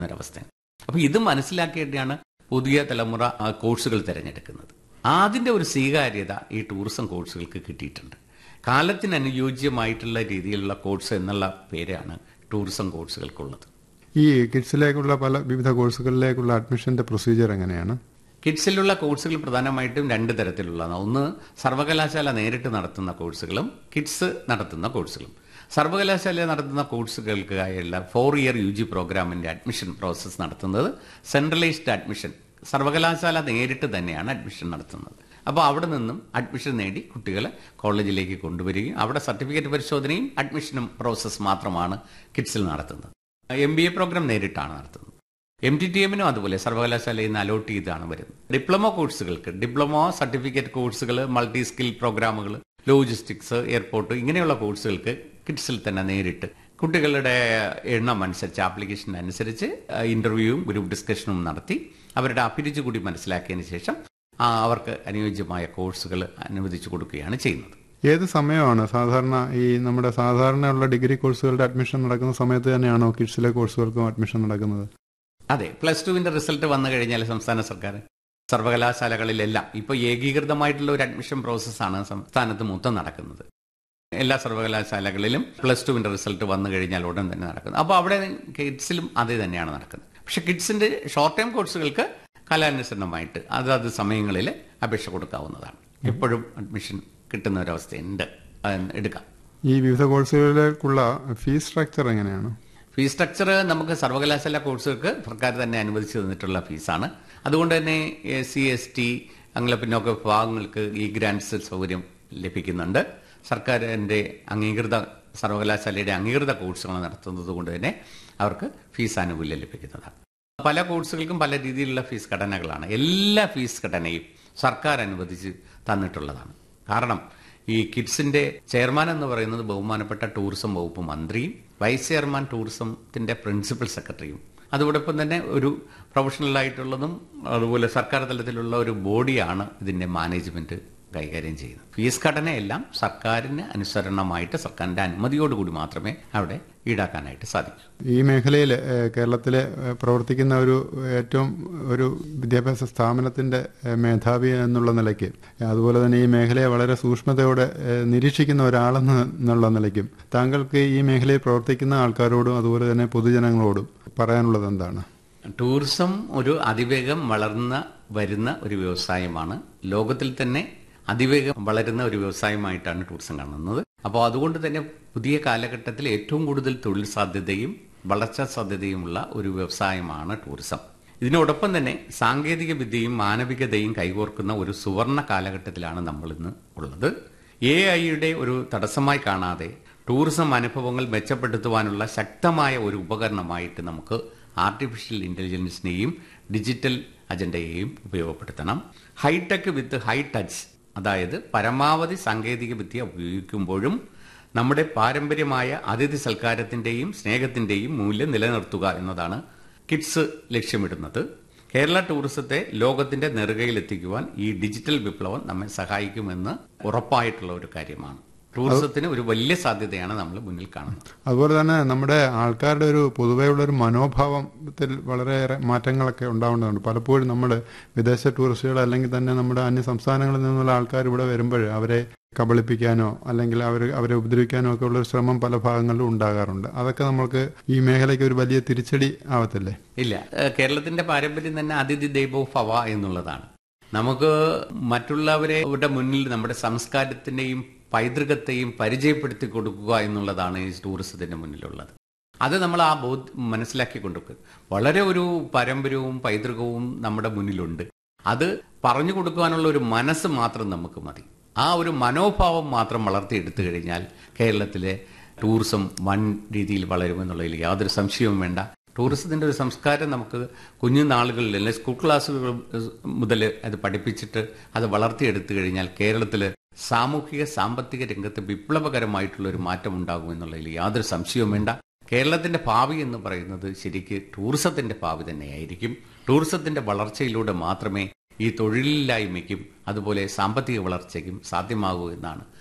ഒരവസ്ഥയാണ് അപ്പൊ ഇത് മനസ്സിലാക്കിയിട്ടാണ് പുതിയ തലമുറ ആ, കോഴ്സുകൾ തിരഞ്ഞെടുക്കുന്നത് അതിന്റെ ഒരു സ്വീകാര്യത ഈ ടൂറിസം കോഴ്സുകൾക്ക് കിട്ടിയിട്ടുണ്ട് കാലത്തിന് അനുയോജ്യമായിട്ടുള്ള രീതിയിലുള്ള കോഴ്സ് എന്നുള്ള പേരാണ് ടൂറിസം കോഴ്സുകൾക്കുള്ളത് ഈ കിഡ്സിലേക്കുള്ള പല വിവിധ കോഴ്സുകളിലേക്കുള്ള അഡ്മിഷന്റെ പ്രൊസീജിയർ എങ്ങനെയാണ് കിഡ്സിലുള്ള കോഴ്സുകൾ പ്രധാനമായിട്ടും രണ്ട് തരത്തിലുള്ളതാണ് ഒന്ന് സർവകലാശാല നേരിട്ട് നടത്തുന്ന കോഴ്സുകളും കിഡ്സ് നടത്തുന്ന കോഴ്സുകളും സർവകലാശാല നടത്തുന്ന കോഴ്സുകൾക്കായുള്ള ഫോർ ഇയർ യു ജി പ്രോഗ്രാമിന്റെ അഡ്മിഷൻ പ്രോസസ്സ് നടത്തുന്നത് സെൻട്രലൈസ്ഡ് അഡ്മിഷൻ സർവകലാശാല നേരിട്ട് തന്നെയാണ് അഡ്മിഷൻ നടത്തുന്നത് അപ്പോൾ അവിടെ നിന്നും അഡ്മിഷൻ നേടി കുട്ടികളെ കോളേജിലേക്ക് കൊണ്ടുവരികയും അവിടെ സർട്ടിഫിക്കറ്റ് പരിശോധനയും അഡ്മിഷനും പ്രോസസ്സ് മാത്രമാണ് കിഡ്സിൽ നടത്തുന്നത് എം ബി എ പ്രോഗ്രാം നേരിട്ടാണ് നടത്തുന്നത് എം ടി ടി എമ്മിനും അതുപോലെ സർവകലാശാലയിൽ നിന്ന് അലോട്ട് ചെയ്താണ് വരുന്നത് ഡിപ്ലോമ കോഴ്സുകൾക്ക് ഡിപ്ലോമ സർട്ടിഫിക്കറ്റ് കോഴ്സുകൾ മൾട്ടി സ്കിൽ പ്രോഗ്രാമുകൾ ലോജിസ്റ്റിക്സ് എയർപോർട്ട് ഇങ്ങനെയുള്ള കോഴ്സുകൾക്ക് കിഡ്സിൽ തന്നെ നേരിട്ട് കുട്ടികളുടെ എണ്ണം അനുസരിച്ച് ആപ്ലിക്കേഷൻ അനുസരിച്ച് ഇന്റർവ്യൂവും ഗ്രൂപ്പ് ഡിസ്കഷനും നടത്തി അവരുടെ അഭിരുചി കൂടി മനസ്സിലാക്കിയതിന് ശേഷം ആ, അവർക്ക് അനുയോജ്യമായ കോഴ്സുകൾ അനുവദിച്ചു കൊടുക്കുകയാണ് ചെയ്യുന്നത് ഏത് സമയമാണ് സാധാരണ ഈ നമ്മുടെ സാധാരണയുള്ള ഡിഗ്രി കോഴ്സുകളുടെ അഡ്മിഷൻ നടക്കുന്ന സമയത്ത് തന്നെയാണോ കിഡ്സിലെ കോഴ്സുകൾക്കും അഡ്മിഷൻ നടക്കുന്നത് അതെ പ്ലസ് ടുവിന്റെ റിസൾട്ട് വന്നു കഴിഞ്ഞാൽ സംസ്ഥാന സർക്കാർ സർവകലാശാലകളിലെല്ലാം ഇപ്പോൾ ഏകീകൃതമായിട്ടുള്ള ഒരു അഡ്മിഷൻ പ്രോസസ്സാണ് സംസ്ഥാനത്ത് മൊത്തം നടക്കുന്നത് എല്ലാ സർവകലാശാലകളിലും പ്ലസ് ടുവിന്റെ റിസൾട്ട് വന്നു കഴിഞ്ഞാൽ ഉടൻ തന്നെ നടക്കുന്നത് അപ്പോൾ അവിടെ കിഡ്സിലും അത് തന്നെയാണ് നടക്കുന്നത് പക്ഷെ കിഡ്സിന്റെ ഷോർട്ട് ടൈം കോഴ്സുകൾക്ക് കാലാനുസരണമായിട്ട് അതത് സമയങ്ങളിൽ അപേക്ഷ കൊടുക്കാവുന്നതാണ് എപ്പോഴും അഡ്മിഷൻ കിട്ടുന്ന ഒരവസ്ഥയുണ്ട് അത് എടുക്കാം ഈ വിവിധ കോഴ്സുകളിലേക്കുള്ള ഫീസ് സ്ട്രക്ചർ എങ്ങനെയാണ് ഫീസ് സ്ട്രക്ചർ നമുക്ക് സർവകലാശാല കോഴ്സുകൾക്ക് സർക്കാർ തന്നെ അനുവദിച്ചു തന്നിട്ടുള്ള ഫീസാണ് അതുകൊണ്ട് തന്നെ എസ് സി എസ് ടി അങ്ങനെ പിന്നോക്ക വിഭാഗങ്ങൾക്ക് ഈ ഗ്രാൻസ് സൗകര്യം ലഭിക്കുന്നുണ്ട് സർക്കാരിന്റെ അംഗീകൃത സർവകലാശാലയുടെ അംഗീകൃത കോഴ്സുകൾ നടത്തുന്നത് കൊണ്ട് തന്നെ അവർക്ക് ഫീസ് ആനുകൂല്യം ലഭിക്കുന്നതാണ് പല കോഴ്സുകൾക്കും പല രീതിയിലുള്ള ഫീസ് ഘടനകളാണ് എല്ലാ ഫീസ് ഘടനയും സർക്കാർ അനുവദിച്ച് തന്നിട്ടുള്ളതാണ് കാരണം ഈ കിഡ്സിന്റെ ചെയർമാൻ എന്ന് പറയുന്നത് ബഹുമാനപ്പെട്ട ടൂറിസം വകുപ്പ് മന്ത്രിയും വൈസ് ചെയർമാൻ ടൂറിസത്തിന്റെ പ്രിൻസിപ്പൽ സെക്രട്ടറിയും അതോടൊപ്പം തന്നെ ഒരു പ്രൊഫഷണൽ ആയിട്ടുള്ളതും അതുപോലെ സർക്കാർ തലത്തിലുള്ള ഒരു ബോഡിയാണ് ഇതിന്റെ മാനേജ്മെന്റ് കൈകാര്യം ചെയ്യുന്നത് ഫീസ് ഘടനയെല്ലാം സർക്കാരിന് അനുസരണമായിട്ട് സർക്കാരിന്റെ അനുമതിയോടുകൂടി മാത്രമേ അവിടെ ഈടാക്കാനായിട്ട് സാധിക്കൂ ഈ മേഖലയിൽ കേരളത്തിൽ പ്രവർത്തിക്കുന്ന ഒരു ഏറ്റവും ഒരു വിദ്യാഭ്യാസ സ്ഥാപനത്തിന്റെ ഏഹ്, മേധാവി എന്നുള്ള നിലയ്ക്ക് അതുപോലെ തന്നെ ഈ മേഖലയെ വളരെ സൂക്ഷ്മതയോടെ ഏഹ്, നിരീക്ഷിക്കുന്ന ഒരാളെന്ന എന്നുള്ള നിലയ്ക്കും താങ്കൾക്ക് ഈ മേഖലയിൽ പ്രവർത്തിക്കുന്ന ആൾക്കാരോടും അതുപോലെ തന്നെ പൊതുജനങ്ങളോടും പറയാനുള്ളത് എന്താണ് ടൂറിസം ഒരു അതിവേഗം വളർന്ന വരുന്ന ഒരു വ്യവസായമാണ് ലോകത്തിൽ തന്നെ അതിവേഗം വളരുന്ന ഒരു വ്യവസായമായിട്ടാണ് ടൂറിസം കാണുന്നത് അപ്പോൾ അതുകൊണ്ട് തന്നെ പുതിയ കാലഘട്ടത്തിൽ ഏറ്റവും കൂടുതൽ തൊഴിൽ സാധ്യതയും വളർച്ചാ സാധ്യതയുമുള്ള ഒരു വ്യവസായമാണ് ടൂറിസം ഇതിനോടൊപ്പം തന്നെ സാങ്കേതിക വിദ്യയും മാനവികതയും കൈകോർക്കുന്ന ഒരു സുവർണ കാലഘട്ടത്തിലാണ് നമ്മൾ ഇന്ന് ഉള്ളത് എ ഐയുടെ ഒരു തടസ്സമായി കാണാതെ ടൂറിസം അനുഭവങ്ങൾ മെച്ചപ്പെടുത്തുവാനുള്ള ശക്തമായ ഒരു ഉപകരണമായിട്ട് നമുക്ക് ആർട്ടിഫിഷ്യൽ ഇന്റലിജൻസിനെയും ഡിജിറ്റൽ അജണ്ടയെയും ഉപയോഗപ്പെടുത്തണം ഹൈടെക് വിത്ത് ഹൈ ടച്ച് അതായത് പരമാവധി സാങ്കേതിക വിദ്യ ഉപയോഗിക്കുമ്പോഴും നമ്മുടെ പാരമ്പര്യമായ അതിഥി സൽക്കാരത്തിന്റെയും സ്നേഹത്തിന്റെയും മൂല്യം നിലനിർത്തുക എന്നതാണ് കിഡ്സ് ലക്ഷ്യമിടുന്നത് കേരള ടൂറിസത്തെ ലോകത്തിന്റെ നെറുകയിലെത്തിക്കുവാൻ ഈ ഡിജിറ്റൽ വിപ്ലവം നമ്മെ സഹായിക്കുമെന്ന് ഉറപ്പായിട്ടുള്ള ഒരു കാര്യമാണ് ടൂറിസത്തിന് ഒരു വലിയ സാധ്യതയാണ് നമ്മൾ മുന്നിൽ കാണുന്നത് അതുപോലെ തന്നെ നമ്മുടെ ആൾക്കാരുടെ ഒരു പൊതുവെയുള്ള ഒരു മനോഭാവത്തിൽ വളരെയേറെ മാറ്റങ്ങളൊക്കെ ഉണ്ടാവേണ്ടതുണ്ട് പലപ്പോഴും നമ്മൾ വിദേശ ടൂറിസ്റ്റുകൾ അല്ലെങ്കിൽ തന്നെ നമ്മുടെ അന്യ സംസ്ഥാനങ്ങളിൽ നിന്നുള്ള ആൾക്കാർ ഇവിടെ വരുമ്പോൾ അവരെ കബളിപ്പിക്കാനോ അല്ലെങ്കിൽ അവർ അവരെ ഉപദ്രവിക്കാനോ ഒക്കെ ഉള്ള ഒരു ശ്രമം പല ഭാഗങ്ങളിലും ഉണ്ടാകാറുണ്ട് അതൊക്കെ നമ്മൾക്ക് ഈ മേഖലയ്ക്ക് ഒരു വലിയ തിരിച്ചടി ആവത്തില്ലേ ഇല്ല ഏഹ് കേരളത്തിന്റെ പാരമ്പര്യം തന്നെ അതിഥി ദൈവോ ഭവ എന്നുള്ളതാണ് നമുക്ക് മറ്റുള്ളവരെ അവരുടെ മുന്നിൽ നമ്മുടെ സംസ്കാരത്തിന്റെയും പൈതൃകത്തെയും പരിചയപ്പെടുത്തി കൊടുക്കുക എന്നുള്ളതാണ് ഈ ടൂറിസത്തിന്റെ മുന്നിലുള്ളത് അത് നമ്മൾ ആ ബോധ മനസ്സിലാക്കി കൊണ്ടുവെക്കുക വളരെ ഒരു പാരമ്പര്യവും പൈതൃകവും നമ്മുടെ മുന്നിലുണ്ട് അത് പറഞ്ഞു കൊടുക്കുവാനുള്ള ഒരു മനസ്സ് മാത്രം നമുക്ക് മതി ആ ഒരു മനോഭാവം മാത്രം വളർത്തിയെടുത്തു കഴിഞ്ഞാൽ കേരളത്തിലെ ടൂറിസം വൻ രീതിയിൽ വളരുമെന്നുള്ളതിൽ യാതൊരു സംശയവും വേണ്ട ടൂറിസത്തിന്റെ ഒരു സംസ്കാരം നമുക്ക് കുഞ്ഞുനാളുകളിൽ അല്ലെങ്കിൽ സ്കൂൾ ക്ലാസ്സുകൾ മുതൽ അത് പഠിപ്പിച്ചിട്ട് അത് വളർത്തിയെടുത്തു കഴിഞ്ഞാൽ കേരളത്തിൽ സാമൂഹിക സാമ്പത്തിക രംഗത്ത് വിപ്ലവകരമായിട്ടുള്ള ഒരു മാറ്റം ഉണ്ടാകുമെന്നുള്ളതിൽ യാതൊരു സംശയവും വേണ്ട കേരളത്തിന്റെ ഭാവി എന്ന് പറയുന്നത് ശരിക്ക് ടൂറിസത്തിന്റെ ഭാവി തന്നെയായിരിക്കും ടൂറിസത്തിന്റെ വളർച്ചയിലൂടെ മാത്രമേ ഈ തൊഴിലില്ലായ്മയ്ക്കും അതുപോലെ സാമ്പത്തിക വളർച്ചയ്ക്കും സാധ്യമാകൂ എന്നാണ്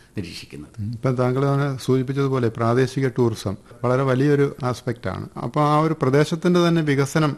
നിരീക്ഷിക്കുന്നത് ഇപ്പം താങ്കൾ തന്നെ സൂചിപ്പിച്ചതുപോലെ പ്രാദേശിക ടൂറിസം വളരെ വലിയൊരു ആസ്പെക്റ്റ് ആണ് അപ്പോൾ ആ ഒരു പ്രദേശത്തിന്റെ തന്നെ വികസനം